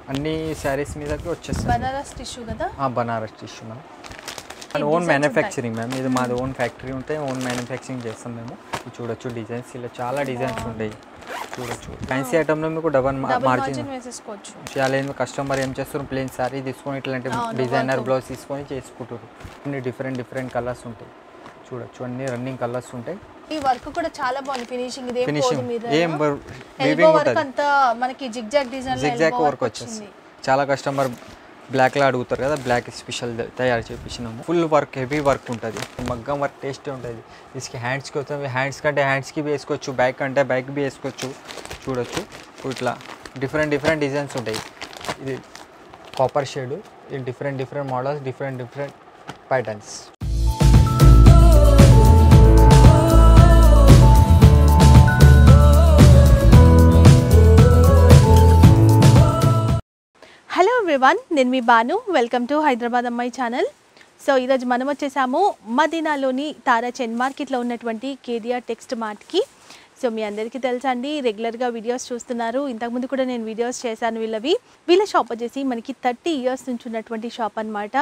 అన్ని శారీస్ మీదకి వచ్చేస్తుంది బనారస్ టిష్యూ కదా ఆ, బనారస్ టిష్యూ మ్యామ్ ఈ ఓన్ designs మ్యానుఫ్యాక్చరింగ్ మ్యామ్ ఇది మాది ఓన్ ఫ్యాక్టరీ ఉంటే ఓన్ మ్యానుఫ్యాక్చరింగ్ చేస్తాం మేము ఇది చూడొచ్చు డిజైన్స్ ఇలా చాలా డిజైన్స్ ఉంటాయి చూడొచ్చు ఫ్యాన్సీ ఐటమ్లో మీకు డబల్ డబుల్ మార్జిన్ మార్జిన్ వేసేసుకోవచ్చు చాలా ఏంది కస్టమర్ ఏం చేస్తారు ప్లేన్ శారీ తీసుకొని ఇట్లాంటి అవును, డిజైనర్ work. బ్లౌజ్ తీసుకొని చేసుకుంటారు అన్ని డిఫరెంట్ డిఫరెంట్ కలర్స్ ఉంటాయి చూడొచ్చు అన్ని రన్నింగ్ కలర్స్ ఉంటాయి ఈ వర్క్ కూడా చాలా బాగుంది ఫినిషింగ్ ఇదేం పోదు ఫినిషింగ్ మీద ఏం ఎల్బో వీవింగ్ వర్క్ ఉంటుంది అంతా మనకి జిగ్జాగ్ డిజైన్ జిగ్జాక్ వర్క్ వచ్చేసి చాలా కస్టమర్ బ్లాక్లో అడుగుతారు కదా బ్లాక్ స్పెషల్ తయారు చేపించినాము ఫుల్ వర్క్ హెవీ వర్క్ ఉంటుంది మగ్గం వర్క్ టేస్ట్ ఉంటుంది దీనికి హ్యాండ్స్కి వస్తుంది హ్యాండ్స్ కంటే హ్యాండ్స్కి వేసుకోవచ్చు బ్యాక్ అంటే బ్యాక్ బి వేసుకోవచ్చు చూడొచ్చు ఇట్లా డిఫరెంట్ డిఫరెంట్ డిజైన్స్ ఉంటాయి ఇది కాపర్ షేడ్ ఇది different different models different different patterns hello everyone నేను మీ బాను వెల్కమ్ టు హైదరాబాద్ అమ్మాయి ఛానల్ సో ఈరోజు మనం వచ్చేసాము మదీనాలోని తారా చెన్ మార్కెట్లో ఉన్నటువంటి కేడిఆర్ టెక్స్ట్ మార్ట్కి సో మీ అందరికీ తెలుసా అండి రెగ్యులర్గా వీడియోస్ చూస్తున్నారు ఇంతకుముందు కూడా నేను వీడియోస్ చేశాను వీళ్ళవి వీళ్ళ షాప్ వచ్చేసి మనకి థర్టీ ఇయర్స్ నుంచి ఉన్నటువంటి షాప్ అన్నమాట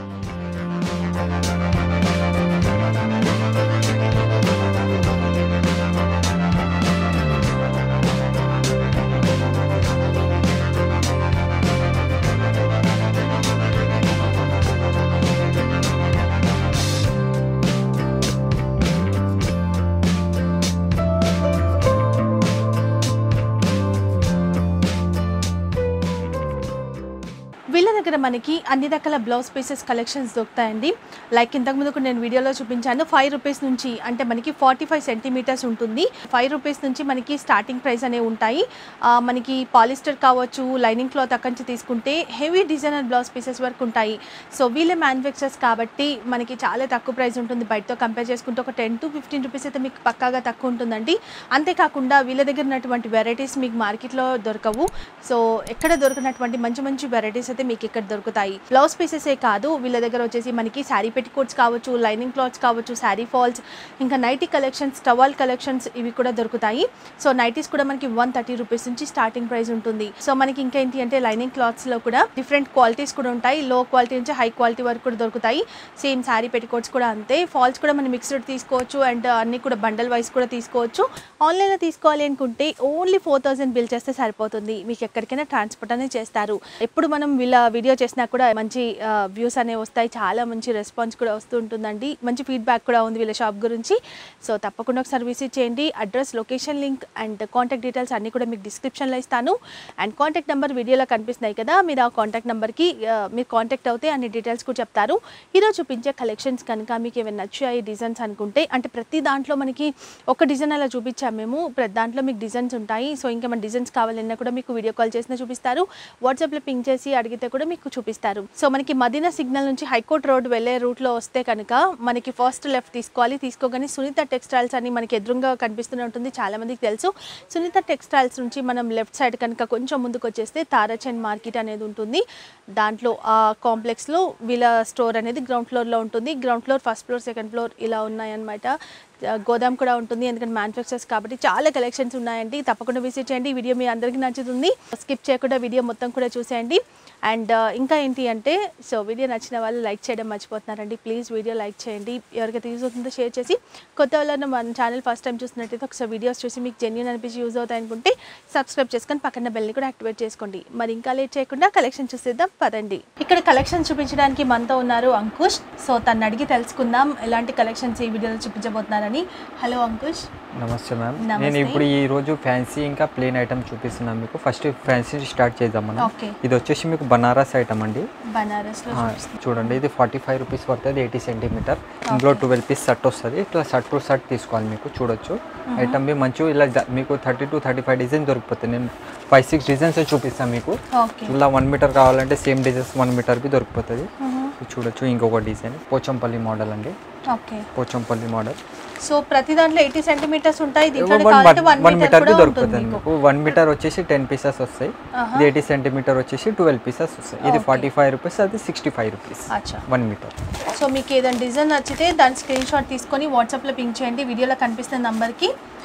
వీళ్ళ దగ్గర మనకి అన్ని రకాల బ్లౌజ్ పీసెస్ కలెక్షన్స్ దొరుకుతాయండి లైక్ ఇంతకుముందు కూడా నేను వీడియోలో చూపించాను ఫైవ్ రూపీస్ నుంచి అంటే మనకి ఫార్టీ ఫైవ్ సెంటీమీటర్స్ ఉంటుంది ఫైవ్ రూపీస్ నుంచి మనకి స్టార్టింగ్ ప్రైస్ అనేవి ఉంటాయి ఆ, మనకి పాలిస్టర్ కావచ్చు లైనింగ్ క్లాత్ అక్కడి నుంచి తీసుకుంటే హెవీ డిజైనర్ బ్లౌజ్ పీసెస్ వరకు ఉంటాయి సో వీళ్ళే మ్యానుఫ్యాక్చర్స్ కాబట్టి మనకి చాలా తక్కువ ప్రైస్ ఉంటుంది బయటతో కంపేర్ చేసుకుంటే ఒక టెన్ టు ఫిఫ్టీన్ రూపీస్ అయితే మీకు పక్కాగా తక్కువ ఉంటుందండి అంతేకాకుండా వీళ్ళ దగ్గర ఉన్నటువంటి వెరైటీస్ మీకు మార్కెట్లో దొరకవు సో ఎక్కడ దొరికినటువంటి మంచి మంచి వెరైటీస్ అయితే మీకు ఇక్కడ దొరుకుతాయి బ్లౌజ్ పీసెసే కాదు వీళ్ళ దగ్గర వచ్చేసి మనకి శారీ పెట్టికోట్స్ కావచ్చు లైనింగ్ క్లాత్స్ కావచ్చు శారీ ఫాల్స్ ఇంకా నైటీ కలెక్షన్స్ టవల్ కలెక్షన్స్ ఇవి కూడా దొరుకుతాయి సో నైటీస్ కూడా మనకి వన్ థర్టీ రూపీస్ నుంచి స్టార్టింగ్ ప్రైస్ ఉంటుంది సో మనకి ఇంకేంటి అంటే లైనింగ్ క్లాత్స్ లో కూడా డిఫరెంట్ క్వాలిటీస్ కూడా ఉంటాయి లో క్వాలిటీ నుంచి హై క్వాలిటీ వరకు కూడా దొరుకుతాయి సేమ్ శారీ పెట్టికోట్స్ కూడా అంతే ఫాల్స్ కూడా మనం మిక్స్డ్ తీసుకోవచ్చు అండ్ అన్ని కూడా బండల్ వైస్ కూడా తీసుకోవచ్చు ఆన్లైన్లో తీసుకోవాలి అనుకుంటే ఓన్లీ ఫోర్ థౌసండ్ బిల్ చేస్తే సరిపోతుంది మీకు ఎక్కడికైనా ట్రాన్స్పోర్ట్ అనేది చేస్తారు ఎప్పుడు మనం వీళ్ళ వీడియో చేసినా కూడా మంచి వ్యూస్ అనేవి వస్తాయి చాలా మంచి రెస్పాన్స్ కూడా వస్తూ ఉంటుందండి మంచి ఫీడ్బ్యాక్ కూడా ఉంది వీళ్ళ షాప్ గురించి సో తప్పకుండా ఒకసారి విజిట్ చేయండి address location link and contact details అన్నీ కూడా మీకు డిస్క్రిప్షన్లో ఇస్తాను అండ్ కాంటాక్ట్ నెంబర్ వీడియోలో కనిపిస్తున్నాయి కదా మీరు ఆ కాంటాక్ట్ నెంబర్కి మీరు కాంటాక్ట్ అవుతే అన్ని డీటెయిల్స్ కూడా చెప్తారు ఈరోజు చూపించే కలెక్షన్స్ కనుక మీకు ఏమైనా నచ్చాయి డిజైన్స్ అనుకుంటే అంటే ప్రతి దాంట్లో మనకి ఒక డిజైన్ అలా చూపించాము మేము ప్రతి దాంట్లో మీకు డిజైన్స్ ఉంటాయి సో ఇంకేమైనా డిజైన్స్ కావాలన్నా కూడా మీకు వీడియో కాల్ చేసినా చూపిస్తారు వాట్సాప్లో పింక్ చేసి అడిగితే కూడా మీకు చూపిస్తారు సో మనకి మదీనా సిగ్నల్ నుంచి హైకోర్ట్ రోడ్ వెళ్ళే రూట్లో వస్తే కనుక మనకి ఫస్ట్ లెఫ్ట్ తీసుకోవాలి తీసుకోగానే సునీత టెక్స్టైల్స్ అని మనకి ఎదురుగా కనిపిస్తూనే ఉంటుంది చాలా మందికి తెలుసు సునీత టెక్స్టైల్స్ నుంచి మనం లెఫ్ట్ సైడ్ కనుక కొంచెం ముందుకు వచ్చేస్తే తారాచంద్ మార్కెట్ అనేది ఉంటుంది దాంట్లో ఆ కాంప్లెక్స్లో వీళ్ళ స్టోర్ అనేది గ్రౌండ్ ఫ్లోర్లో ఉంటుంది ground floor first floor second floor ఇలా ఉన్నాయన్నమాట ఆ, గోదాం కూడా ఉంటుంది ఎందుకంటే మ్యానుఫ్యాక్చర్స్ కాబట్టి చాలా కలెక్షన్స్ ఉన్నాయండి తప్పకుండా విజిట్ చేయండి ఈ వీడియో మీ అందరికీ నచ్చుతుంది స్కిప్ చేయకుండా వీడియో మొత్తం కూడా చూసేయండి అండ్ ఇంకా ఏంటి అంటే సో వీడియో నచ్చిన వాళ్ళు లైక్ చేయడం మర్చిపోతున్నారండి ప్లీజ్ వీడియో లైక్ చేయండి ఎవరికైతే యూజ్ అవుతుందో షేర్ చేసి కొత్త వాళ్ళని మన ఛానల్ ఫస్ట్ టైం చూసినట్టయితే ఒకసారి వీడియోస్ చూసి మీకు జెన్యున్ అనిపించి యూజ్ అవుతాయి అనుకుంటే సబ్స్క్రైబ్ చేసుకొని పక్కన బెల్ని కూడా యాక్టివేట్ చేసుకోండి మరి ఇంకా లేట్ చేయకుండా కలెక్షన్ చూసేద్దాం పదండి ఇక్కడ కలెక్షన్ చూపించడానికి మనతో ఉన్నారు అంకుష్ సో తను అడిగి తెలుసుకుందాం ఎలాంటి కలెక్షన్స్ ఈ వీడియోలో చూపించబోతున్నారని హలో అంకుష్ నమస్తే మ్యామ్ నమస్తే. నేను ఇప్పుడు ఈ రోజు ఫ్యాన్సీ ఇంకా ప్లేన్ ఐటమ్ చూపిస్తున్నాను మీకు ఫస్ట్ ఫ్యాన్సీ స్టార్ట్ చేద్దాం మనం ఓకే ఇది వచ్చేసి మీకు బనారస్ ఐటమ్ అండి బనారస్లో ఆ, చూడండి ఇది ఫార్టీ ఫైవ్ రూపీస్ పడుతుంది ఎయిటీ సెంటీమీటర్ ఇందులో ట్వెల్వ్ పీస్ షర్ట్ వస్తుంది ఇట్లా షర్ట్ టు షర్ట్ తీసుకోవాలి మీకు చూడొచ్చు ఐటమ్ బి మంచి ఇలా జ- మీకు thirty two thirty five design దొరికిపోతుంది నేను ఫైవ్ సిక్స్ డిజైన్స్ చూపిస్తాను మీకు ఓకే ఇలా వన్ మీటర్ కావాలంటే సేమ్ డిజైన్స్ వన్ మీటర్ బి దొరికిపోతుంది ఇది చూడొచ్చు ఇంకొక డిజైన్ పోచంపల్లి మోడల్ అండి ఓకే పోచంపల్లి మోడల్ సో ప్రతి దాంట్లో ఎయిటీ సెంటీమీటర్స్ ఉంటాయి దీంట్లో వన్ కావాలంటే వన్ వన్ మీటర్ మీటర్ బి కూడా ఉంటుంది దొరుకుతుంది మీకు మీకు వన్ మీటర్ వచ్చేసి టెన్ పీసెస్ వస్తాయి ఆహా. ఇది ఎయిటీ సెంటీమీటర్ వచ్చేసి ట్వెల్వ్ పీసెస్ వస్తాయి ఇది Okay. ఫార్టీ ఫైవ్ రూపీస్ అది సిక్స్టీ ఫైవ్ రూపీస్ అచ్చా వన్ మీటర్ సో మీకు ఏదైనా డిజైన్ నచ్చితే దాని స్క్రీన్ షాట్ తీసుకొని వాట్సాప్లో పింక్ చేయండి వీడియోలో కనిపిస్తున్న నంబర్కి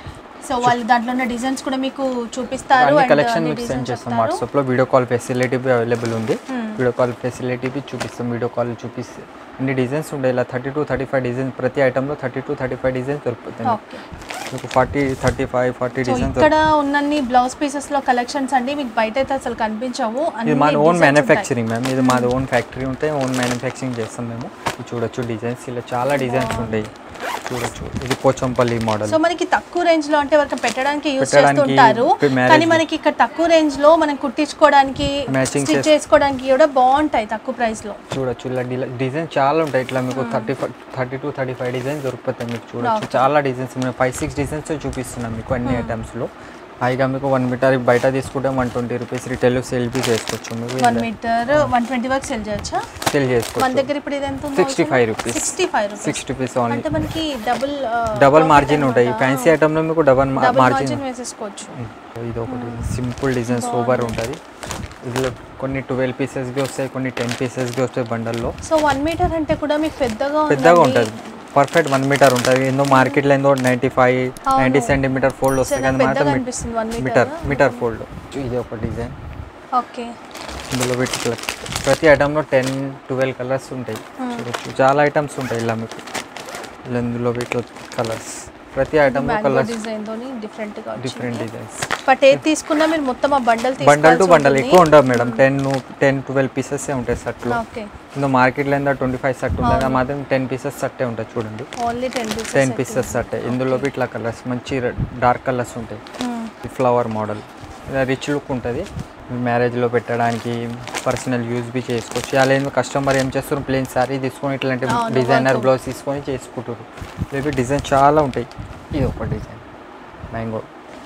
సో వాళ్ళు దాంట్లో ఉన్న డిజైన్స్ కూడా మీకు చూపిస్తారు అన్ని and కలెక్షన్ అన్ని మీకు సెండ్ designs చేస్తాం చెప్తారు. వాట్సాప్లో వీడియో కాల్ ఫెసిలిటీ అవైలబుల్ ఉంది Hmm. వీడియో కాల్ ఫెసిలిటీ చూపిస్తాం వీడియో కాల్ చూపిస్తే అన్ని డిజైన్స్ ఉంటాయి ఇలా thirty two thirty five designs ప్రతి ఐటెంలో thirty two thirty five designs దొరుకుతాయి ఓకే మీకు forty thirty five forty so designs ఇక్కడ ఉన్నన్ని బ్లౌజ్ పీసెస్ లో కలెక్షన్స్ అండి మీకు బయట అయితే అసలు కనిపించవు అన్ని ఇది మాది ఓన్ designs ఉంటాయి. మ్యానుఫ్యాక్చరింగ్ మ్యామ్ ఇది మాది ఓన్ ఫ్యాక్టరీ ఉంటే ఓన్ మ్యానుఫ్యాక్చరింగ్ చేస్తాం మేము ఇది చూడొచ్చు డిజైన్స్ ఇలా చాలా డిజైన్స్ ఉంటాయి చూడొచ్చు ఇది పోచంపల్లి మోడల్ సో మనకి తక్కువ రేంజ్ లో అంటే వరకు పెట్టడానికి యూస్ పెట్టడానికి, చేస్తుంటారు ఇప్పుడు marriage కానీ మనకి ఇక్కడ తక్కువ రేంజ్ లో మనం కుట్టించుకోవడానికి Matching స్టిచ్ చేస్- చేసుకోవడానికి కూడా బాగుంటాయి తక్కువ ప్రైస్ లో చూడొచ్చు ఇలా డిజైన్ చాలా ఉంటాయి ఇట్లా మీకు thirty five thirty two thirty five designs దొరుకుతాయి మీకు చూడొచ్చు చాలా డిజైన్స్ మేము ఫైవ్ సిక్స్ డిజైన్స్ చూపిస్తున్నాం మీకు అన్ని ఐటమ్స్లో పైగా మీకు వన్ మీటర్ బయట తీసుకుంటే one twenty rupees retail sale బి చేసుకోవచ్చు మీకు వన్ మీటర్ వన్ ట్వంటీ వరకు సెల్ చేయొచ్చా సేల్ మన చేసుకోవచ్చు దగ్గర ఇప్పుడు ఇది ఎంత sixty five rupees sixty five rupees sixty rupees only అంటే మనకి డబుల్ డబల్ మార్జిన్ ఉంటాయి ఫ్యాన్సీ ఐటమ్లో మీకు డబల్ డబుల్ మార్జిన్ మార్జిన్ వేసేసుకోవచ్చు ఇది ఒకటి సింపుల్ డిజైన్ సూపర్ ఉంటుంది ఇందులో కొన్ని ట్వెల్వ్ పీసెస్కి వస్తాయి కొన్ని టెన్ పీసెస్కి వస్తాయి బండల్లో సో వన్ మీటర్ అంటే కూడా మీకు పెద్దగా పెద్దగా ఉందండి. ఉంటుంది పర్ఫెక్ట్ వన్ మీటర్ ఉంటుంది ఏందో మార్కెట్లో ఏందో ninety five ninety centimetre fold వస్తాయి కానీ పెద్దగా మాత్రం అనిపిస్తుంది one metre metre metre fold ఇది ఒక డిజైన్ ఓకే ఇందులో పెట్టి ఇట్లా ప్రతి ఐటెంలో టెన్ ట్వెల్వ్ కలర్స్ ఉంటాయి చూడొచ్చు చాలా ఐటమ్స్ ఉంటాయి ఇలా మీకు ఇలా ఇందులో పెట్టి కలర్స్ ప్రతి ఐటెంలో మ్యాంగో కలర్స్ డిజైన్ తోని డిఫరెంట్ గా డిఫరెంట్ వచ్చింది డిజైన్స్ బట్ ఏది తీసుకున్నా మీరు మొత్తం ఆ బండల్ బండల్ టు బండల్ ఎక్కువ ఉండవు madam ten ten twelve pieces ఉంటాయి షర్ట్లో ఓకే ఇందులో మార్కెట్లో ఏందో ట్వంటీ ఫైవ్ షర్ట్ ఉంటుంది కదా మాత్రం టెన్ పీసెస్ షర్టే ఉంటుంది చూడండి only ten pieces ten pieces షర్టే ఇందులో ఇట్లా కలర్స్ మంచి డార్క్ కలర్స్ ఉంటాయి ఈ ఫ్లవర్ మోడల్ ఇలా రిచ్ లుక్ ఉంటుంది మ్యారేజ్లో పెట్టడానికి పర్సనల్ యూజ్ బి చేసుకోవచ్చు అలా ఏందో కస్టమర్ ఏం చేస్తారు ప్లేన్ శారీ తీసుకొని ఇట్లాంటి అవును, డిజైనర్ work. బ్లౌజ్ తీసుకొని చేసుకుంటారు లేకపోతే డిజైన్ చాలా ఉంటాయి ఇది ఒక డిజైన్ మ్యాంగో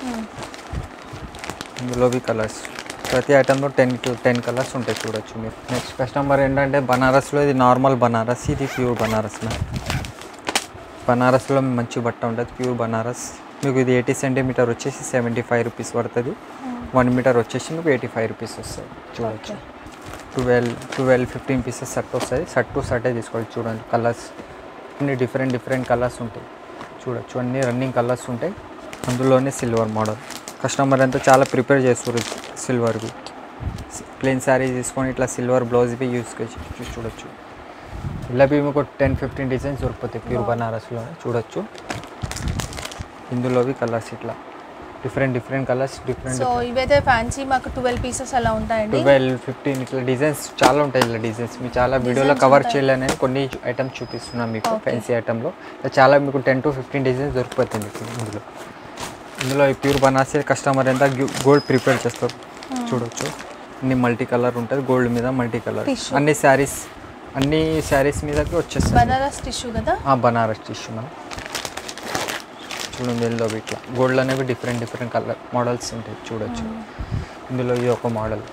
ఇందులో బి కలర్స్ ప్రతి ఐటెంలో టెన్ టు టెన్ కలర్స్ ఉంటాయి చూడొచ్చు మీరు నెక్స్ట్ కస్టమర్ ఏంటంటే బనారస్లో ఇది నార్మల్ బనారస్ ఇది ప్యూర్ బనారస్ మ్యామ్ బనారస్లో మంచి బట్ట ఉంటుంది ప్యూర్ బనారస్ మీకు ఇది ఎయిటీ సెంటీమీటర్ వచ్చేసి సెవెంటీ ఫైవ్ రూపీస్ పడుతుంది వన్ మీటర్ వచ్చేసి మీకు ఎయిటీ ఫైవ్ రూపీస్ వస్తుంది చూడొచ్చు twelve twelve fifteen pieces set వస్తుంది సెట్ టు సెటే తీసుకోవాలి చూడండి కలర్స్ అన్ని డిఫరెంట్ డిఫరెంట్ కలర్స్ ఉంటాయి చూడొచ్చు అన్ని రన్నింగ్ కలర్స్ ఉంటాయి అందులోనే సిల్వర్ మోడల్ కస్టమర్ అంతా చాలా ప్రిపేర్ చేస్తారు సిల్వర్వి ప్లెయిన్ శారీ తీసుకొని ఇట్లా సిల్వర్ బ్లౌజ్ బి యూస్ చూసి చూడొచ్చు ఇలా బి మీకు టెన్ ఫిఫ్టీన్ డిజైన్స్ దొరికిపోతాయి ప్యూర్ బనారస్లోనే చూడొచ్చు ఇందులోవి కలర్స్ ఇట్లా different different colours different so ఇవైతే ఫ్యాన్సీ మాకు ట్వెల్వ్ పీసెస్ అలా ఉంటాయండి ట్వెల్వ్ ఫిఫ్టీన్ ఇట్లా డిజైన్స్ చాలా ఉంటాయి ఇలా డిజైన్స్ మీ చాలా వీడియోలో కవర్ చేయలేని కొన్ని ఐటమ్స్ చూపిస్తున్నాం మీకు ఫ్యాన్సీ ఐటెంలో చాలా మీకు టెన్ టు ఫిఫ్టీన్ డిజైన్స్ దొరికిపోతుంది మీకు ఇందులో ఇందులో ఈ ప్యూర్ బనారసి కస్టమర్ ఎంత గోల్డ్ ప్రిపేర్ చేస్తారు చూడొచ్చు అన్ని మల్టీ కలర్ ఉంటుంది గోల్డ్ మీద మల్టీ కలర్ Tissue. అన్ని శారీస్ అన్ని శారీస్ మీదకి వచ్చేస్తాయి బనారస్ టిష్యూ కదా ఆ బనారస్ టిష్యూ మనం చూడండి ఇందులో ఇట్లా గోల్డ్ అనేవి డిఫరెంట్ డిఫరెంట్ కలర్ మోడల్స్ ఉంటాయి చూడొచ్చు ఇందులో ఇది ఒక మోడల్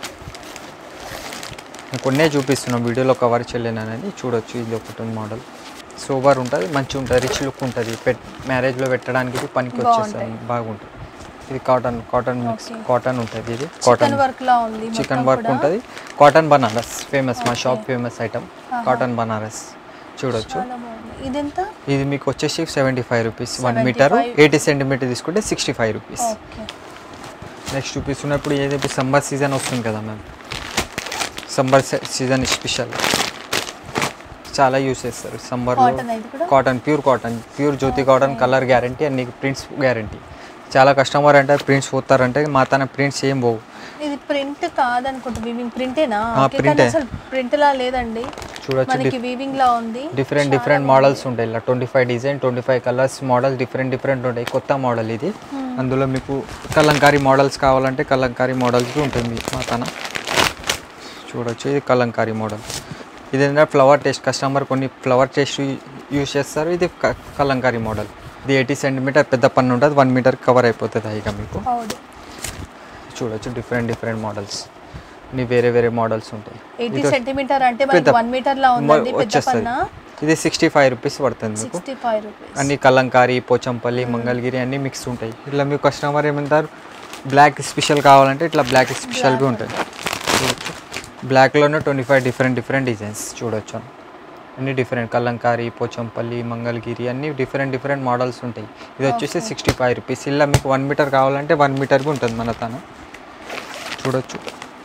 నేను కొన్నే చూపిస్తున్నాం వీడియోలో కవర్ చేయలేను అనేది చూడొచ్చు ఇది ఒకటి మోడల్ సూపర్ ఉంటుంది మంచిగా ఉంటుంది రిచ్ లుక్ ఉంటుంది పెట్ మ్యారేజ్లో పెట్టడానికి ఇది పనికి వచ్చేస్తుంది బాగుంటుంది ఇది cotton cotton mix Okay. Cotton ఉంటుంది ఇది చికెన్ కాటన్ వర్క్ లా ఉంది చికెన్ మొత్తం వర్క్ కూడా. ఉంటుంది కాటన్ బనారస్ ఫేమస్ మా shop famous item cotton Banaras చూడొచ్చు చాలా బాగుంది ఇదెంత ఇది మీకు వచ్చేసి seventy five rupees one 75. Metre eighty centimetre తీసుకుంటే sixty five rupees okay next చూపిస్తున్నప్పుడు ఏదైతే సమ్మర్ సీజన్ వస్తుంది కదా మ్యామ్ సమ్మర్ సీజన్ స్పెషల్ చాలా యూస్ చేస్తారు సమ్మర్లో కాటన్ ఇది కూడా cotton pure cotton pure Jyoti cotton colour guarantee and నీకు ప్రింట్స్ గ్యారంటీ చాలా కస్టమర్ అంటే ప్రింట్స్ పోతారంటే మా తన ప్రింట్స్ ఏం పోవు ఇది ప్రింట్ కాదనుకుంటా వీవింగ్ ప్రింటేనా ఆ, ఓకే, కానీ ప్రింటే. అసలు ప్రింట్ లా లేదండి చూడొచ్చు మనకి వీవింగ్ లా ఉంది డిఫరెంట్ డిఫరెంట్ మోడల్స్ ఉంటాయి ఇలా twenty five design twenty five colours model different different ఉంటాయి కొత్త మోడల్ ఇది అందులో మీకు కలంకారీ మోడల్స్ కావాలంటే కలంకారీ మోడల్స్ ఉంటుంది మా తన చూడొచ్చు ఇది కలంకారీ మోడల్ ఇది ఏంటంటే ఫ్లవర్ టేస్ట్ కస్టమర్ కొన్ని ఫ్లవర్ టేస్ట్ యూస్ చేస్తారు ఇది క- కలంకారీ మోడల్ ఇది ఎయిటీ సెంటీమీటర్ పెద్ద పన్ను ఉంటుంది వన్ మీటర్ కవర్ అయిపోతుంది ఇక మీకు అవును చూడొచ్చు డిఫరెంట్ డిఫరెంట్ మోడల్స్ ఇన్ని వేరే వేరే మోడల్స్ ఉంటాయి ఎయిటీ ఇది సెంటీమీటర్ అంటే మనకి పెద్ద- వన్ మీటర్ లా ఉందండి పెద్ద వచ్చేస్తుంది పన్న ఇది సిక్స్టీ ఫైవ్ రూపీస్ పడుతుంది మీకు సిక్స్టీ ఫైవ్ రూపీస్ అన్ని కలంకారీ పోచంపల్లి మంగళగిరి అన్నీ మిక్స్ ఉంటాయి ఇట్లా మీ కస్టమర్ ఏమంటారు బ్లాక్ స్పెషల్ కావాలంటే ఇట్లా బ్లాక్ స్పెషల్గా ఉంటాయి చూడొచ్చు బ్లాక్లోనే twenty five different different designs చూడొచ్చు అన్ని డిఫరెంట్ కలంకారీ పోచంపల్లి మంగళగిరి అన్ని డిఫరెంట్ డిఫరెంట్ మోడల్స్ ఉంటాయి ఇది వచ్చేసి సిక్స్టీ ఫైవ్ రూపీస్ ఇలా మీకు వన్ మీటర్ కావాలంటే వన్ మీటర్కి ఉంటుంది మన తన చూడొచ్చు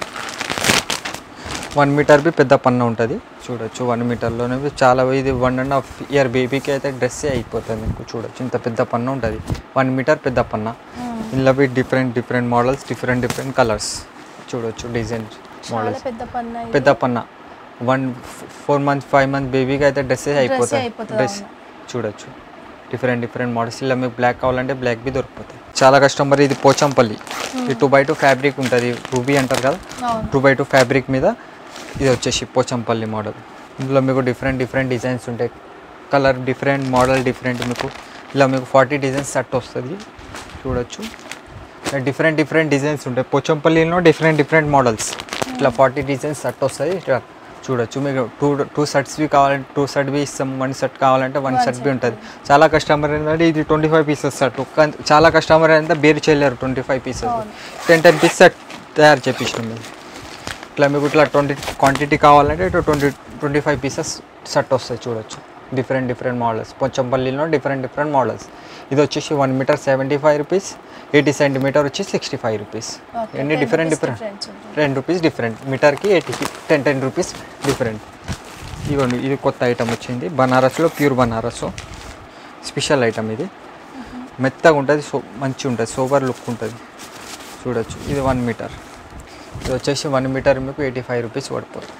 వన్ మీటర్ బి పెద్ద పన్న ఉంటుంది చూడొచ్చు వన్ మీటర్లోనే చాలా ఇది వన్ అండ్ హాఫ్ ఇయర్ బేబీకి అయితే డ్రెస్సే అయిపోతుంది మీకు చూడొచ్చు ఇంత పెద్ద పన్న ఉంటుంది వన్ మీటర్ పెద్ద పన్న ఇందులో బి different different models different different colours చూడొచ్చు డిజైన్ చాలా మోడల్స్ పెద్ద పన్న ఇది. పెద్ద పన్న one four months five months బేబీకి అయితే డ్రెస్సెస్ అయిపోతాయి అయిపోతుంది, డ్రెస్ చూడొచ్చు డిఫరెంట్ డిఫరెంట్ మోడల్స్ ఇలా మీకు బ్లాక్ కావాలంటే బ్లాక్ బి దొరికిపోతాయి చాలా కస్టమర్ ఇది పోచంపల్లి ఈ టూ బై టూ ఫ్యాబ్రిక్ ఉంటుంది రూబీ అంటారు కదా అవును టూ బై టూ ఫ్యాబ్రిక్ మీద ఇది వచ్చేసి పోచంపల్లి మోడల్ ఇందులో మీకు డిఫరెంట్ డిఫరెంట్ డిజైన్స్ ఉంటాయి కలర్ డిఫరెంట్ మోడల్ డిఫరెంట్ మీకు ఇలా మీకు ఫార్టీ డిజైన్స్ సెట్ వస్తుంది చూడొచ్చు డిఫరెంట్ డిఫరెంట్ డిజైన్స్ ఉంటాయి పోచంపల్లిలో డిఫరెంట్ డిఫరెంట్ మోడల్స్ ఇట్లా ఫార్టీ డిజైన్స్ సెట్ వస్తుంది ఇట్లా చూడొచ్చు మీకు టూ టూ సెట్స్వి కావాలంటే టూ సెట్ బి ఇస్తాం వన్ సెట్ కావాలంటే వన్ సెట్ బి ఉంటుంది చాలా కస్టమర్ ఏంటంటే ఇది ట్వంటీ ఫైవ్ పీసెస్ సెట్ ఒక్క చాలా కస్టమర్ అయితే బేర్ చేయలేరు twenty five pieces ten ten piece set తయారు చేపించినాం మేము ఇట్లా మీకు ఇట్లా ట్వంటీ క్వాంటిటీ కావాలంటే ఇట్లా twenty twenty five pieces set వస్తాయి చూడొచ్చు డిఫరెంట్ డిఫరెంట్ మోడల్స్ పోచంపల్లిలో డిఫరెంట్ డిఫరెంట్ మోడల్స్ ఇది వచ్చేసి one metre seventy five rupees eighty centimetre వచ్చి సిక్స్టీ ఫైవ్ రూపీస్ Okay, ఎన్ని 10 డిఫరెంట్ rupees డిఫరెంట్ difference ఉంటుంది. టెన్ రూపీస్ డిఫరెంట్ మీటర్కి ఎయిటీకి టెన్ టెన్ రూపీస్ డిఫరెంట్ ఇవ్వండి ఇది కొత్త ఐటమ్ వచ్చింది బనారస్లో ప్యూర్ బనారస్ స్పెషల్ ఐటమ్ ఇది మెత్తగా ఉంటుంది సో మంచిగా ఉంటుంది సోబర్ లుక్ ఉంటుంది చూడొచ్చు ఇది వన్ మీటర్ ఇది వచ్చేసి వన్ మీటర్ మీకు ఎయిటీ ఫైవ్ రూపీస్ పడిపోతుంది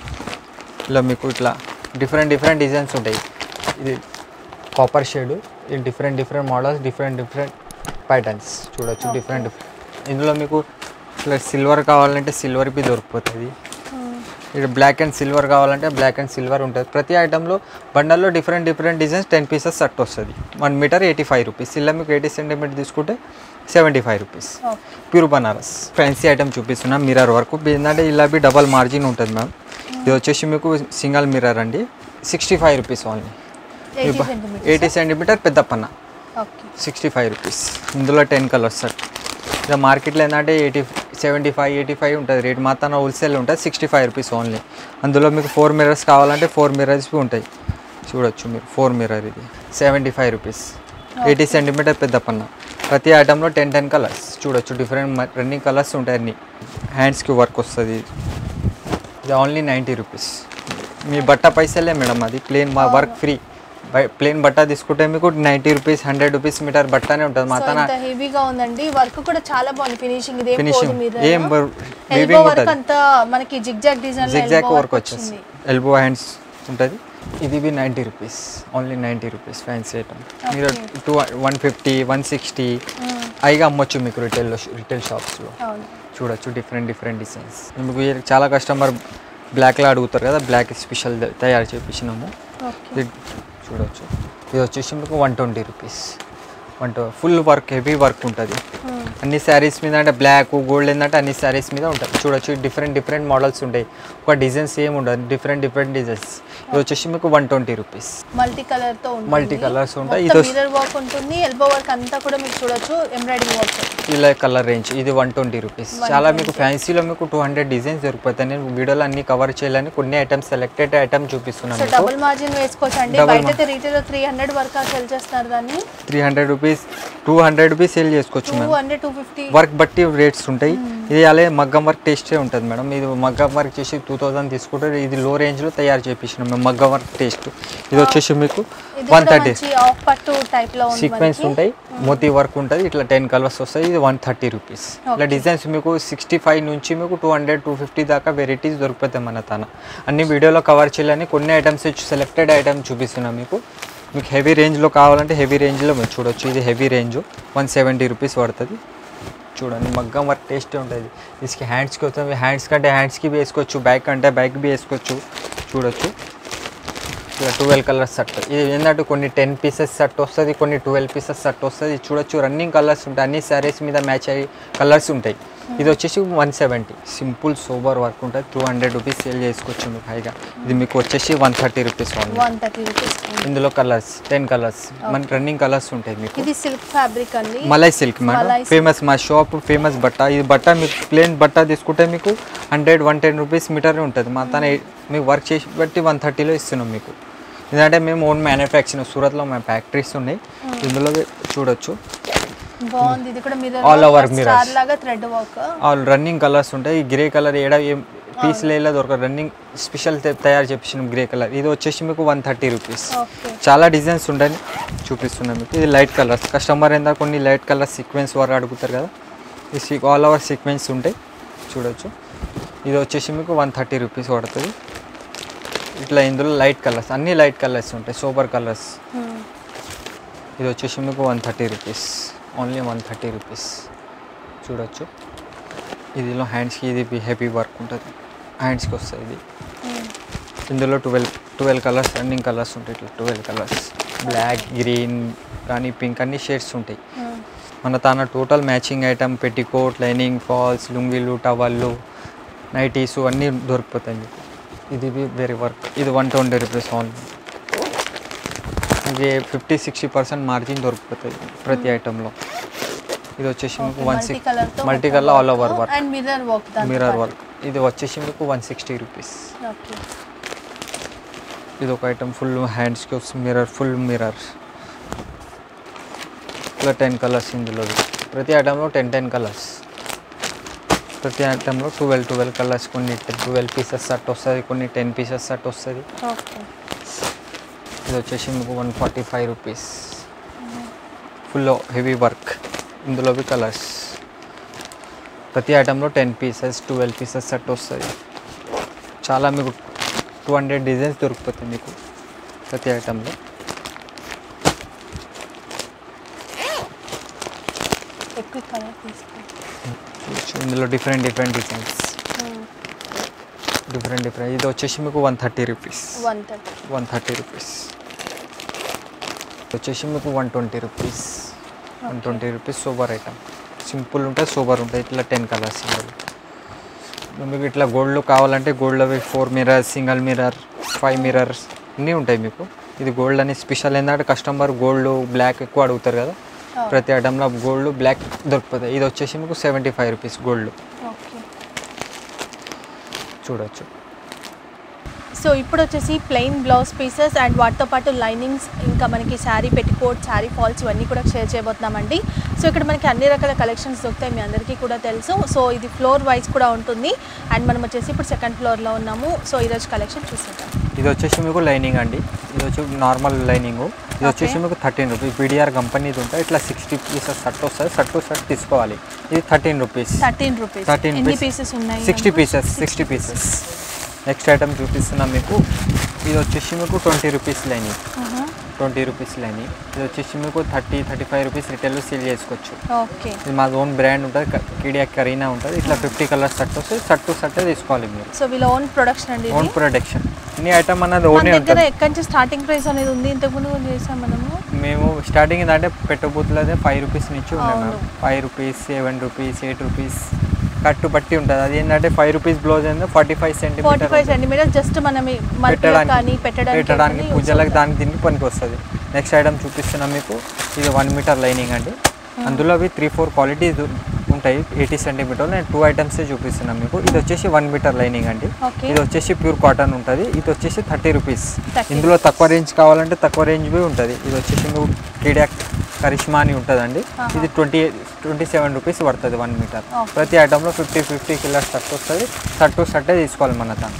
ఇలా మీకు ఇట్లా డిఫరెంట్ డిఫరెంట్ డిజైన్స్ ఉంటాయి ఇది కాపర్ షేడ్ ఇది different different models different different patterns చూడొచ్చు డిఫరెంట్ డిఫరెంట్ ఇందులో మీకు ఇట్లా సిల్వర్ కావాలంటే సిల్వర్ బి దొరికిపోతుంది ఇక్కడ బ్లాక్ అండ్ సిల్వర్ కావాలంటే బ్లాక్ అండ్ సిల్వర్ ఉంటుంది ప్రతి ఐటెంలో బండల్లో different different designs ten pieces set వస్తుంది one metre eighty five rupees ఇలా మీకు ఎయిటీ సెంటీమీటర్ తీసుకుంటే seventy five rupees okay pure Banaras fancy item చూపిస్తున్నా మిర్రర్ వర్క్ ఏంటంటే ఇలా బి డబల్ మార్జిన్ ఉంటుంది మ్యామ్ ఇది వచ్చేసి మీకు సింగల్ మిర్రర్ అండి sixty five rupees only eighty centimetres eighty centimetre పెద్ద పన్న ఓకే సిక్స్టీ ఫైవ్ రూపీస్ ఇందులో టెన్ కలర్స్ సార్ ఇలా మార్కెట్లో ఏంటంటే eighty seventy five eighty five ఉంటుంది రేట్ మాత్రం హోల్సేల్ ఉంటుంది సిక్స్టీ ఫైవ్ రూపీస్ ఓన్లీ అందులో మీకు ఫోర్ మిర్రర్స్ కావాలంటే ఫోర్ మిర్రర్స్ ఉంటాయి చూడొచ్చు మీరు ఫోర్ మిర్రర్ ఇది seventy five rupees eighty centimetre పెద్ద పన్న ప్రతి ఐటెంలో టెన్ టెన్ కలర్స్ చూడొచ్చు డిఫరెంట్ రన్నింగ్ కలర్స్ ఉంటాయి అన్ని హ్యాండ్స్కి వర్క్ వస్తుంది ఇది ఓన్లీ నైంటీ రూపీస్ మీ బట్ట పైసలే మేడం అది ప్లేన్ మా వర్క్ ఫ్రీ ప్లేన్ బట్ట తీసుకుంటే మీకు ninety rupees hundred rupees metre బట్టనే ఉంటుంది మా సో తన ఇంత హెవీగా ఉందండి వర్క్ కూడా చాలా బాగుంది ఫినిషింగ్ ఇదే Finishing. ఏం ఎల్బో వీవింగ్ వర్క్ ఉంటుంది అంతా మనకి జిగ్జాగ్ డిజైన్ జిగ్జాక్ వర్క్ వచ్చేసి ఎల్బో హ్యాండ్స్ ఉంటుంది ఇది బి ninety rupees only ninety rupees fancy item మీరు two one fifty one sixty అయిగా అమ్మొచ్చు మీకు రిటైల్లో రిటైల్ షాప్స్లో అవును చూడొచ్చు డిఫరెంట్ డిఫరెంట్ డిజైన్స్ మీకు ఈ- చాలా కస్టమర్ బ్లాక్లో అడుగుతారు కదా బ్లాక్ స్పెషల్ తయారు చేపించినాము ఓకే ఇది చూడొచ్చు ఇది వచ్చేసి మీకు one twenty rupees one full work heavy work ఉంటుంది అన్ని శారీస్ మీద అంటే బ్లాక్ గోల్డ్ ఏంటంటే అన్ని శారీస్ మీద ఉంటుంది చూడొచ్చు డిఫరెంట్ డిఫరెంట్ మోడల్స్ ఉంటాయి ఒక డిజైన్స్ ఏమి ఉండదు డిఫరెంట్ డిఫరెంట్ డిజైన్స్ ఇది వచ్చేసి మీకు one twenty rupees multi colour తో ఉంటుంది Multi colours ఉంటాయి. మొత్తం ఇది మిర్రర్ వర్క్ ఉంటుంది ఎల్బో వర్క్ అంతా కూడా మీకు చూడొచ్చు ఎంబ్రాయిడింగ్ వర్క్ ఇలా కలర్ రేంజ్ ఇది వన్ ట్వంటీ రూపీస్ చాలా మీకు ఫ్యాన్సీలో మీకు టూ హండ్రెడ్ డిజైన్స్ దొరికిపోతాయి నేను వీడియోలో అన్ని కవర్ చేయాలని కొన్ని ఐటమ్స్ సెలెక్టెడ్ ఐటమ్ చూపిస్తున్నాను సో మీకు డబుల్ మార్జిన్ వేసుకోవచ్చు అండి Double బయట అయితే రీటైల్ త్రీ హండ్రెడ్ వరకు సెల్ చేస్తున్నారు దాన్ని three hundred rupees two hundred rupees sale చేసుకోవచ్చు two ma'am hundred two fifty work బట్టి రేట్స్ ఉంటాయి ఇది అలాగే మగ్గం వర్క్ టేస్టే ఉంటుంది మేడం ఇది మగ్గం వర్క్ చేసి టూ థౌసండ్ తీసుకుంటే ఇది లో రేంజ్లో తయారు చేపించినాం మేము మగ్గం వర్క్ టేస్ట్ ఇది వచ్చేసి మీకు ఇది వన్ కూడా థర్టీ మంచి ఆఫ్ పట్టు టైప్ లో ఉంది సీక్వెన్స్ మనకి. ఉంటాయి మోతీ వర్క్ ఉంటుంది ఇట్లా టెన్ కలర్స్ వస్తాయి ఇది వన్ థర్టీ రూపీస్ ఇట్లా డిజైన్స్ మీకు సిక్స్టీ ఫైవ్ నుంచి మీకు టూ హండ్రెడ్ టూ ఫిఫ్టీ దాకా వెరైటీస్ దొరుకుతాయి మన తన అన్ని వీడియోలో కవర్ చేయాలని కొన్ని ఐటమ్స్ సెలెక్టెడ్ ఐటమ్ చూపిస్తున్నాం మీకు మీకు హెవీ రేంజ్లో కావాలంటే హెవీ రేంజ్లో మీరు చూడొచ్చు ఇది heavy range one seventy rupees పడుతుంది చూడండి మగ్గం వర్క్ టేస్ట్ ఉంటుంది దీనికి హ్యాండ్స్కి వస్తుంది హ్యాండ్స్ కంటే హ్యాండ్స్కి వేసుకోవచ్చు బ్యాక్ అంటే బ్యాక్ బి వేసుకోవచ్చు చూడొచ్చు ఇలా ట్వెల్వ్ కలర్స్ సెట్ ఇది ఏంటంటే కొన్ని టెన్ పీసెస్ సెట్ వస్తుంది కొన్ని ట్వెల్వ్ పీసెస్ సెట్ వస్తుంది చూడొచ్చు రన్నింగ్ కలర్స్ ఉంటాయి అన్ని శారీస్ మీద మ్యాచ్ అయ్యి కలర్స్ ఉంటాయి ఇది వచ్చేసి one seventy simple super work ఉంటుంది టూ హండ్రెడ్ రూపీస్ సేల్ చేసుకోవచ్చు మీకు హైగా ఇది మీకు వచ్చేసి one thirty rupees only one thirty rupees ఇందులో కలర్స్ టెన్ కలర్స్ మన రన్నింగ్ కలర్స్ ఉంటాయి మీకు ఇది సిల్క్ ఫ్యాబ్రిక్ అండి మలై సిల్క్ మేడం మలై silk. ఫేమస్ మా షాప్ ఫేమస్ బట్ట ఇది బట్ట మీకు ప్లేన్ బట్ట తీసుకుంటే మీకు hundred one ten rupees metre ఉంటుంది మా తన మీకు వర్క్ చేసి బట్టి వన్ థర్టీలో ఇస్తున్నాం మీకు ఎందుకంటే మేము ఓన్ మ్యానుఫ్యాక్చరింగ్ సూరత్లో మా ఫ్యాక్టరీస్ ఉన్నాయి ఇందులో చూడొచ్చు బాగుంది ఇది కూడా మీరు All over mirrors. స్టార్ లాగా thread work all running colours ఉంటాయి ఈ గ్రే కలర్ ఏడ ఏం పీస్ లేదా దొరక రన్నింగ్ స్పెషల్ తయారు చేపించిన గ్రే కలర్ ఇది వచ్చేసి మీకు వన్ థర్టీ రూపీస్ ఓకే చాలా డిజైన్స్ ఉంటాయి చూపిస్తున్నాను మీకు ఇది లైట్ కలర్స్ కస్టమర్ ఏందా కొన్ని లైట్ కలర్ సీక్వెన్స్ వారు అడుగుతారు కదా ఈ సీ ఆల్ ఓవర్ సీక్వెన్స్ ఉంటాయి చూడొచ్చు ఇది వచ్చేసి మీకు వన్ థర్టీ రూపీస్ పడుతుంది ఇట్లా ఇందులో లైట్ కలర్స్ అన్ని లైట్ కలర్స్ ఉంటాయి సూపర్ కలర్స్ ఇది వచ్చేసి మీకు one thirty rupees only one thirty rupees చూడొచ్చు ఇదిలో హ్యాండ్స్కి ఇది హెవీ వర్క్ ఉంటుంది హ్యాండ్స్కి వస్తుంది ఇది ఇందులో twelve twelve colours running colours ఉంటాయి ఇట్లా ట్వెల్వ్ కలర్స్ బ్లాక్ గ్రీన్ కానీ పింక్ అన్ని షేడ్స్ ఉంటాయి మన తన total matching item petticoat lining falls లుంగీలు టవల్లు నైటీస్ అన్నీ దొరికిపోతాయి మీకు ఇది వేరే వర్క్ ఇది వన్ ట్వంటీ రూపీస్ ఓన్లీ ఇది ఫిఫ్టీ సిక్స్టీ పర్సెంట్ మార్జిన్ దొరికిపోతుంది ప్రతి ఐటెంలో ఇది వచ్చేసి మీకు వన్ మల్టీ సిక్స్ కలర్ తో multi colour all over work and mirror work దాని మిర్రర్ వర్క్ ఇది వచ్చేసి మీకు వన్ సిక్స్టీ రూపీస్ ఓకే ఇది ఒక ఐటమ్ ఫుల్ హ్యాండ్స్కి వస్తుంది మిర్రర్ ఫుల్ మిర్రర్ ఇట్లా టెన్ కలర్స్ ఇందులో ప్రతి ఐటెంలో టెన్ టెన్ కలర్స్ ప్రతి ఐటెంలో ట్వెల్వ్ ట్వెల్వ్ కలర్స్ కొన్ని ట్వెల్వ్ పీసెస్ సెట్ వస్తుంది కొన్ని టెన్ పీసెస్ సెట్ వస్తుంది ఓకే ఇది వచ్చేసి మీకు one forty five rupees full heavy work ఇందులో కలర్స్ ప్రతి ఐటెంలో ten pieces twelve pieces set వస్తుంది చాలా మీకు టూ హండ్రెడ్ డిజైన్స్ దొరికిపోతాయి మీకు ప్రతి ఐటెంలో ఎక్కువ కలర్ తీసుకోండి చూడొచ్చు ఇందులో different different designs different different ఇది వచ్చేసి మీకు one thirty rupees one thirty one thirty rupees వచ్చేసి మీకు one twenty rupees one twenty rupees super item simple ఉంటుంది సూపర్ ఉంటుంది ఇట్లా టెన్ కలర్స్ ఇందులో మీకు ఇట్లా గోల్డ్లో కావాలంటే గోల్డ్లో four mirrors single mirror five mirrors అన్నీ ఉంటాయి మీకు ఇది గోల్డ్ అని స్పెషల్ ఏంటంటే కస్టమర్ గోల్డ్ బ్లాక్ ఎక్కువ అడుగుతారు కదా ప్రతి ఐటెంలో గోల్డ్ బ్లాక్ దొరికిపోతాయి ఇది వచ్చేసి మీకు seventy five rupees gold okay చూడొచ్చు సో ఇప్పుడు వచ్చేసి ప్లెయిన్ బ్లౌజ్ పీసెస్ అండ్ వాటితో పాటు లైనింగ్స్ ఇంకా మనకి శారీ పెట్టికోట్ శారీ ఫాల్స్ ఇవన్నీ కూడా షేర్ చేయబోతున్నామండి సో ఇక్కడ మనకి అన్ని రకాల కలెక్షన్స్ దొరుకుతాయి మీ అందరికీ కూడా తెలుసు సో ఇది ఫ్లోర్ వైజ్ కూడా ఉంటుంది అండ్ మనం వచ్చేసి ఇప్పుడు సెకండ్ ఫ్లోర్లో ఉన్నాము సో ఈరోజు కలెక్షన్ చూసేద్దాం ఇది వచ్చేసి మీకు లైనింగ్ అండి ఇది వచ్చి నార్మల్ లైనింగ్ ఇది వచ్చేసి Okay. మీకు థర్టీన్ రూపీస్ పీడిఆర్ కంపెనీది ఉంటుంది ఇట్లా సిక్స్టీ పీసెస్ షర్ట్ వస్తుంది షర్ట్ టు షర్ట్ తీసుకోవాలి ఇది థర్టీన్ రూపీస్ థర్టీన్ రూపీస్ 13 ఎన్ని rupees. పీసెస్ ఉన్నాయి sixty pieces sixty pieces next item చూపిస్తున్నాం మీకు ఇది వచ్చేసి మీకు twenty rupees lining twenty rupees lining ఇది వచ్చేసి మీకు థర్టీ థర్టీ ఫైవ్ రూపీస్ రిటైల్లో సేల్ చేసుకోవచ్చు ఓకే ఇది మా ఓన్ బ్రాండ్ ఉంటుంది క- కిడియా కరీనా ఉంటుంది ఇట్లా ఫిఫ్టీ కలర్స్ షర్ట్ వస్తుంది షర్ట్ టు షర్టే తీసుకోవాలి మీరు సో వీళ్ళ ఓన్ ప్రొడక్షన్ అండి ఓన్ ఇది ప్రొడక్షన్ అన్ని ఐటమ్ అన్నది మన ఓనే దగ్గర ఉంటుంది ఎక్కడి నుంచి స్టార్టింగ్ ప్రైస్ అనేది ఉంది ఇంతకుముందు కూడా చేసాం మనము మేము స్టార్టింగ్ ఏంటంటే పెట్టబూతులదే ఫైవ్ రూపీస్ నుంచి ఉన్నాయి అవును. Ma'am five rupees seven rupees eight rupees కట్టు బట్టి ఉంటుంది అది ఏంటంటే ఫైవ్ రూపీస్ బ్లౌజ్ ఏంటంటే forty five forty centimetre five centimetre just మనం ఈ మల్టీలో కానీ పెట్టడానికి పెట్టడానికి కానీ use పూజలకు అవుతుంది. దానికి దీనికి పనికి వస్తుంది నెక్స్ట్ ఐటమ్ చూపిస్తున్నాం మీకు ఇది వన్ మీటర్ లైనింగ్ అండి అందులో అవి త్రీ ఫోర్ క్వాలిటీ ఉంటాయి ఎయిటీ సెంటీమీటర్ నేను టూ ఐటమ్సే చూపిస్తున్నాం మీకు ఇది వచ్చేసి వన్ మీటర్ లైనింగ్ అండి Okay. ఇది వచ్చేసి ప్యూర్ కాటన్ ఉంటుంది ఇది వచ్చేసి థర్టీ రూపీస్ 30 ఇందులో తక్కువ రేంజ్ కావాలంటే తక్కువ రేంజ్ బి ఉంటుంది ఇది వచ్చేసి మీకు కిడియా కరిష్మా అని ఉంటుందండి ఆహా. ఇది ట్వంటీ ట్వంటీ సెవెన్ రూపీస్ పడుతుంది వన్ మీటర్ Okay. ప్రతి ఐటెంలో ఫిఫ్టీ ఫిఫ్టీ కిలోస్ షర్ట్ వస్తుంది షర్ట్ టు షర్టే తీసుకోవాలి మన తను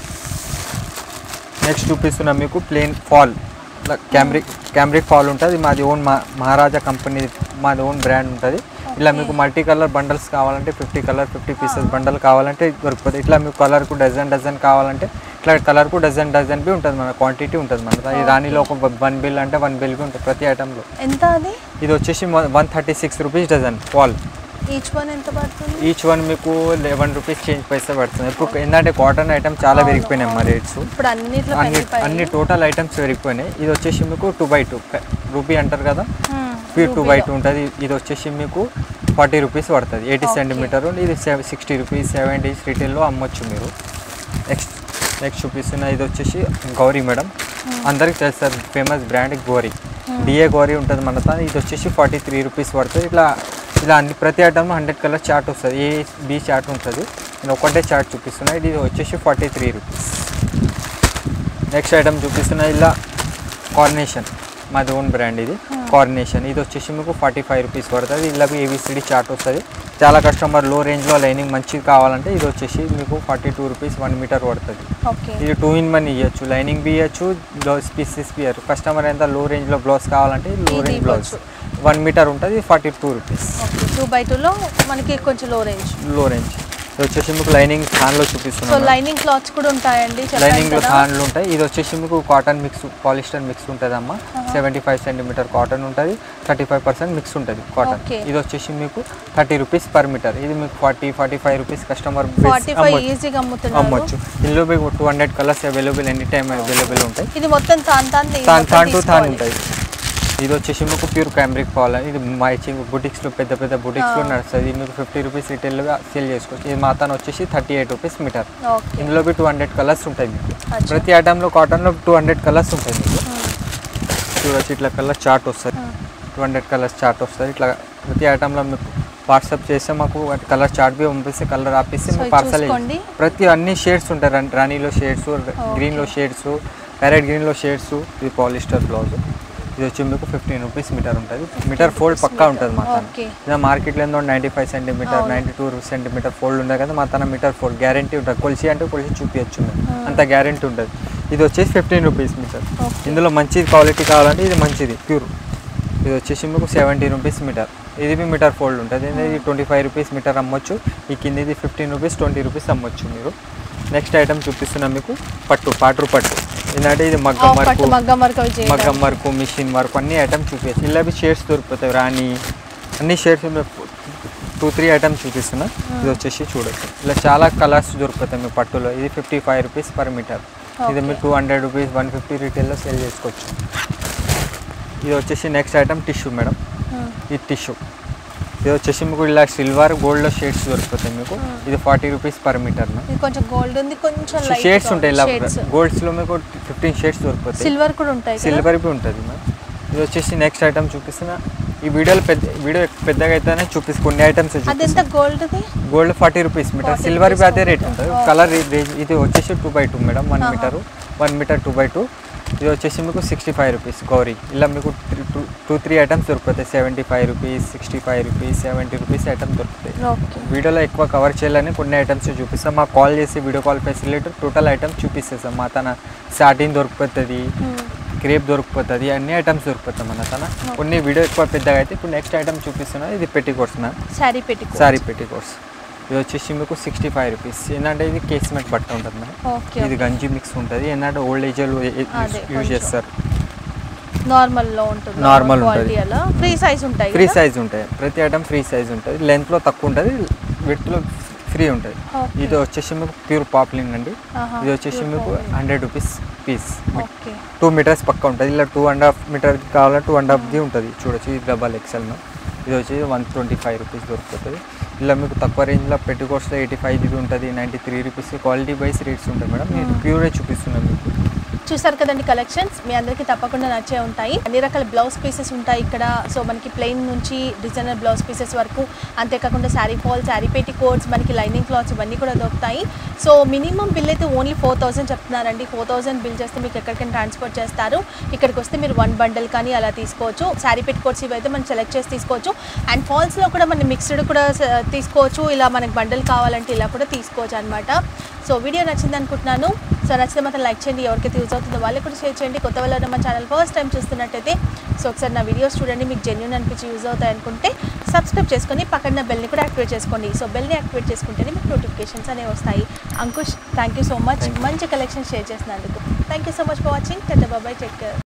నెక్స్ట్ చూపిస్తున్నాం మీకు plain fall cambric cambric fall ఉంటుంది మాది ఓన్ మా మహారాజా కంపెనీ మాది ఓన్ బ్రాండ్ ఉంటుంది ఇలా మీకు మల్టీ కలర్ బండల్స్ కావాలంటే fifty colour fifty pieces bundle కావాలంటే దొరుకుతుంది ఇట్లా మీకు కలర్కు డజన్ డజన్ కావాలంటే ఇట్లా కలర్కు డజన్ డజన్ బి ఉంటుంది మన క్వాంటిటీ ఉంటుంది మన ఈ రాణిలో ఒక వన్ బిల్ అంటే వన్ బిల్ బి ఉంటుంది ప్రతి ఐటెంలో ఎంత అది ఇది వచ్చేసి one thirty six rupees dozen fall each one ఎంత పడుతుంది ఈచ్ వన్ మీకు లెవెన్ రూపీస్ చేంజ్ పైసా పడుతుంది ఇప్పుడు ఏంటంటే కాటన్ ఐటమ్ చాలా పెరిగిపోయినాయి మా రేట్స్ ఇప్పుడు అన్నిట్లో అన్ని పెరిగిపోయాయి. అన్ని టోటల్ ఐటమ్స్ పెరిగిపోయినాయి ఇది వచ్చేసి మీకు టూ బై టూ రూపీ అంటారు కదా Hmm. Pure two by two ఉంటుంది ఇది వచ్చేసి మీకు ఫార్టీ రూపీస్ పడుతుంది ఎయిటీ Okay. సెంటీమీటర్ ఇది సిక్స్టీ రూపీస్ సెవెంటీస్ రిటైల్లో అమ్మొచ్చు మీరు నెక్స్ట్ నెక్స్ట్ చూపిస్తున్న ఇది వచ్చేసి గౌరీ మేడం అందరికి తెలుస్తుంది ఫేమస్ బ్రాండ్ గౌరీ డిఏ గౌరీ ఉంటుంది మన తా ఇది వచ్చేసి ఫార్టీ త్రీ రూపీస్ పడుతుంది ఇట్లా ఇలా అన్ని ప్రతి ఐటమ్ హండ్రెడ్ కలర్ చార్ట్ వస్తుంది ఏ బి చార్ట్ ఉంటుంది నేను ఒకటే చార్ట్ చూపిస్తున్నా ఇది వచ్చేసి forty three rupees next item చూపిస్తున్నా ఇలా కార్నేషన్ మాది ఓన్ బ్రాండ్ ఇది కార్నేషన్ ఇది వచ్చేసి మీకు ఫార్టీ ఫైవ్ రూపీస్ పడుతుంది ఇలా ఏబిసిడి చార్ట్ వస్తుంది చాలా కస్టమర్ లో రేంజ్లో లైనింగ్ మంచిది కావాలంటే ఇది వచ్చేసి మీకు forty two rupees one metre పడుతుంది ఓకే ఇది టూ ఇన్ వన్ ఇవ్వచ్చు లైనింగ్ బి ఇవ్వచ్చు బ్లౌజ్ పీసెస్ బి ఇవ్వచ్చు కస్టమర్ ఎంత లో రేంజ్లో బ్లౌజ్ కావాలంటే లో ఇది రేంజ్ బ్లౌజ్ ఇవ్వచ్చు. వన్ మీటర్ ఉంటుంది forty two rupees okay two by టూలో మనకి కొంచెం లో రేంజ్ లో రేంజ్ ఇది వచ్చేసి మీకు లైనింగ్ ఫ్యాన్లో సో చూపిస్తున్నాను లైనింగ్ క్లాత్స్ కూడా ఉంటాయండి చెప్పాను లైనింగ్ లో కదా ఫ్యాన్లు ఉంటాయి ఇది వచ్చేసి మీకు కాటన్ మిక్స్ పాలిస్టర్ మిక్స్ ఉంటుంది అమ్మ సెవెంటీ ఫైవ్ సెంటీమీటర్ కాటన్ ఉంటుంది థర్టీ ఫైవ్ పర్సెంట్ మిక్స్ ఉంటుంది కాటన్ Okay. ఇది వచ్చేసి మీకు థర్టీ రూపీస్ పర్ మీటర్ ఇది మీకు forty forty five rupees customer forty five ఈజీగా అమ్ముతున్నారు అమ్మొచ్చు ఇందులో మీకు two hundred colours available any time available ఉంటాయి ఇది మొత్తం తాన్ తాన్ తాన్ తాన్ టు తాన్ ఉంటాయి ఇది వచ్చేసి మీకు ప్యూర్ క్యామ్రిక్ పాల్ ఇది మ్యాచింగ్ బుటిక్స్లో పెద్ద పెద్ద బుటిక్స్లో నడుస్తుంది ఇది మీకు ఫిఫ్టీ రూపీస్ రిటైల్గా సేల్ చేసుకోవచ్చు ఇది మాతాన్ వచ్చేసి thirty eight rupees metre okay ఇందులో టూ హండ్రెడ్ కలర్స్ ఉంటాయి మీకు అచ్చా. ప్రతి ఐటంలో కాటన్లో టూ హండ్రెడ్ కలర్స్ ఉంటాయి మీకు చూడొచ్చు ఇట్లా కలర్ చార్ట్ వస్తుంది టూ హండ్రెడ్ కలర్స్ చార్ట్ వస్తుంది ఇట్లా ప్రతి ఐటంలో మీకు వాట్సాప్ చేస్తే మాకు కలర్ చార్ట్ బి పంపిస్తే కలర్ ఆపిస్తే సో మీకు ఇది పార్సల్ చూసుకోండి. ప్రతి అన్ని షేడ్స్ ఉంటాయి రన్- రాణిలో షేడ్స్ గ్రీన్లో షేడ్స్ ప్యారెట్ గ్రీన్లో షేడ్స్ ఇది పాలిస్టర్ బ్లౌజ్ ఇది వచ్చి మీకు ఫిఫ్టీన్ రూపీస్ మీటర్ ఉంటుంది మీటర్ ఫోల్డ్ పక్కా ఉంటుంది మా తన ఓకే ఇలా మార్కెట్లో ఏందో నైంటీ ఫైవ్ సెంటీమీటర్ అవును. నైంటీ టూ సెంటీమీటర్ ఫోల్డ్ ఉంది కదా మా తన మీటర్ ఫోల్డ్ గ్యారంటీ ఉంటుంది కొలిసి అంటే కొలిసి చూపించచ్చు మేము అంత గ్యారంటీ ఉంటుంది ఇది వచ్చేసి ఫిఫ్టీన్ రూపీస్ మీటర్ ఓకే ఇందులో మంచి క్వాలిటీ కావాలంటే ఇది మంచిది ప్యూర్ ఇది వచ్చేసి మీకు సెవెంటీ రూపీస్ మీటర్ ఇది మీ మీటర్ ఫోల్డ్ ఉంటుంది ఇది ట్వంటీ ఫైవ్ రూపీస్ మీటర్ అమ్మొచ్చు ఈ కిందది ఫిఫ్టీన్ రూపీస్ ట్వంటీ రూపీస్ అమ్మొచ్చు మీరు నెక్స్ట్ ఐటమ్ చూపిస్తున్నాం మీకు పట్టు పాటరు పట్టు ఏంటంటే ఇది మగ్గం పట్టు వర్క్ మగ్గం వర్క్ అవి చేయడం. మగ్గం వర్క్ మిషన్ వర్క్ అన్ని ఐటమ్స్ చూపించచ్చు ఇలా షేడ్స్ దొరుకుతాయి రాణి అన్ని షేడ్స్ టూ త్రీ ఐటమ్స్ చూపిస్తున్నా ఇది వచ్చేసి చూడొచ్చు ఇలా చాలా కలర్స్ దొరుకుతాయి మీ పట్టులో ఇది fifty five rupees per metre ఇది మీరు two hundred rupees one fifty రీటైల్లో సేల్ చేసుకోవచ్చు ఇది వచ్చేసి నెక్స్ట్ ఐటమ్ టిష్యూ మేడం ఉమ్. ఇది టిష్యూ ఇది వచ్చేసి మీకు ఇలా సిల్వర్ గోల్డ్లో షేడ్స్ దొరుకుతాయి మీకు ఇది ఫార్టీ రూపీస్ పర్ మీటర్ ఇది కొంచెం గోల్డ్ ఉంది కొంచెం లైట్ షేడ్స్ ఉంటాయి ఇలా షేడ్స్ గోల్డ్స్లో మీకు ఫిఫ్టీన్ షేడ్స్ దొరుకుతాయి సిల్వర్ కూడా ఉంటాయి కదా సిల్వర్ బి ఉంటుంది మ్యామ్ ఇది వచ్చేసి నెక్స్ట్ ఐటమ్ చూపిస్తున్నా ఈ వీడియోలో పెద్ద వీడియో పెద్దగా అయితేనే చూపిస్తు కొన్ని ఐటమ్స్ అది ఎంత చూపిస్తాను గోల్డ్ది gold forty rupees metre 40 silver బి rupees అదే per రేట్ meter. ఉంటుంది Okay. కలర్ ఇది వచ్చేసి two by two madam one ఆహా. Metre one metre two by two ఇది వచ్చేసి మీకు సిక్స్టీ ఫైవ్ రూపీస్ గౌరీ ఇలా మీకు టూ టూ త్రీ ఐటమ్స్ దొరుకుతాయి seventy five rupees sixty five rupees seventy rupees item దొరుకుతాయి ఓకే వీడియోలో ఎక్కువ కవర్ చేయాలని కొన్ని ఐటమ్స్ చూపిస్తాం మాకు కాల్ చేసి video call facility total items చూపిస్తాం మా తన సాటిన్ దొరికిపోతుంది క్రేప్ దొరికిపోతుంది అన్ని ఐటమ్స్ దొరికిపోతాయి మన తన కొన్ని వీడియో ఎక్కువ పెద్దగా అయితే ఇప్పుడు నెక్స్ట్ ఐటమ్ చూపిస్తున్నా ఇది పెట్టి కోర్స్ మ్యామ్ శారీ పెట్టి సారీ పెట్టి కోర్స్ ఇది వచ్చేసి మీకు సిక్స్టీ ఫైవ్ రూపీస్ ఏంటంటే ఇది కేస్మెంట్ బట్ట ఉంటుంది మ్యామ్ ఓకే ఇది గంజి మిక్స్ ఉంటుంది ఏంటంటే ఓల్డ్ ఏజ్ వాళ్ళు అదే, యూజ్ కొంచెం. చేస్తారు నార్మల్ లో ఉంటుంది Normal క్వాలిటీ ఉంటుంది. అలా ఫ్రీ సైజ్ ఉంటాయి ఫ్రీ కదా? సైజ్ ఉంటాయి ప్రతి ఐటమ్ ఫ్రీ సైజ్ ఉంటుంది లెంత్లో తక్కువ ఉంటుంది విడ్త్లో ఫ్రీ ఉంటుంది Okay. ఇది వచ్చేసి మీకు ప్యూర్ పాప్లిన్ అండి ఆహా, ఇది వచ్చేసి pure మీకు poplin. Hundred rupees piece okay two metres పక్క ఉంటుంది ఇలా టూ అండ్ హాఫ్ మీటర్ కావాలంటే టూ అండ్ హాఫ్ది ఉంటుంది చూడొచ్చు ఇది డబల్ ఎక్సెల్ ఇది వచ్చి వన్ ట్వంటీ ఫైవ్ రూపీస్ దొరుకుతుంది ఇలా మీకు తక్కువ రేంజ్లో పెట్టుకోవచ్చులో ఎయిటీ ఫైవ్ ఇది ఉంటుంది ninety three rupees quality wise rates ఉంటాయి మేడం నేను ప్యూరే చూపిస్తున్నాను మీకు చూసారు కదండి కలెక్షన్స్ మీ అందరికీ తప్పకుండా నచ్చే ఉంటాయి అన్ని రకాల బ్లౌజ్ పీసెస్ ఉంటాయి ఇక్కడ సో మనకి ప్లెయిన్ నుంచి డిజైనర్ బ్లౌజ్ పీసెస్ వరకు అంతేకాకుండా శారీ ఫాల్ శారీ పెట్టి కోట్స్ మనకి లైనింగ్ క్లాత్స్ ఇవన్నీ కూడా దొరుకుతాయి సో మినిమం బిల్ అయితే ఓన్లీ ఫోర్ థౌసండ్ చెప్తున్నారండి ఫోర్ థౌసండ్ బిల్ చేస్తే మీకు ఎక్కడికైనా ట్రాన్స్పోర్ట్ చేస్తారు ఇక్కడికి వస్తే మీరు వన్ బండల్ కానీ అలా తీసుకోవచ్చు శారీ పెట్టి కోట్స్ ఇవైతే మనం సెలెక్ట్ చేసి తీసుకోవచ్చు అండ్ ఫాల్స్లో కూడా మనం మిక్స్డ్ కూడా స- తీసుకోవచ్చు ఇలా మనకి బండల్ కావాలంటే ఇలా కూడా తీసుకోవచ్చు అనమాట సో వీడియో నచ్చింది అనుకుంటున్నాను సో నచ్చితే మాత్రం లైక్ చేయండి ఎవరికైతే యూజ్ అవుతుందో వాళ్ళకి కూడా షేర్ చేయండి కొత్త వాళ్ళు మన ఛానల్ ఫస్ట్ టైం చూస్తున్నట్టయితే సో ఒకసారి నా వీడియోస్ చూడండి మీకు జెన్యున్ అనిపించి యూజ్ అవుతాయి అనుకుంటే సబ్స్క్రైబ్ చేసుకొని పక్కన బెల్ని కూడా యాక్టివేట్ చేసుకోండి సో బెల్ని యాక్టివేట్ చేసుకుంటేనే మీకు నోటిఫికేషన్స్ అనేవి వస్తాయి Ankush thank you so much Thank you. మంచి కలెక్షన్ షేర్ చేసినందుకు thank you so much for watching టెట్ బాబాయ్ టేక్ కేర్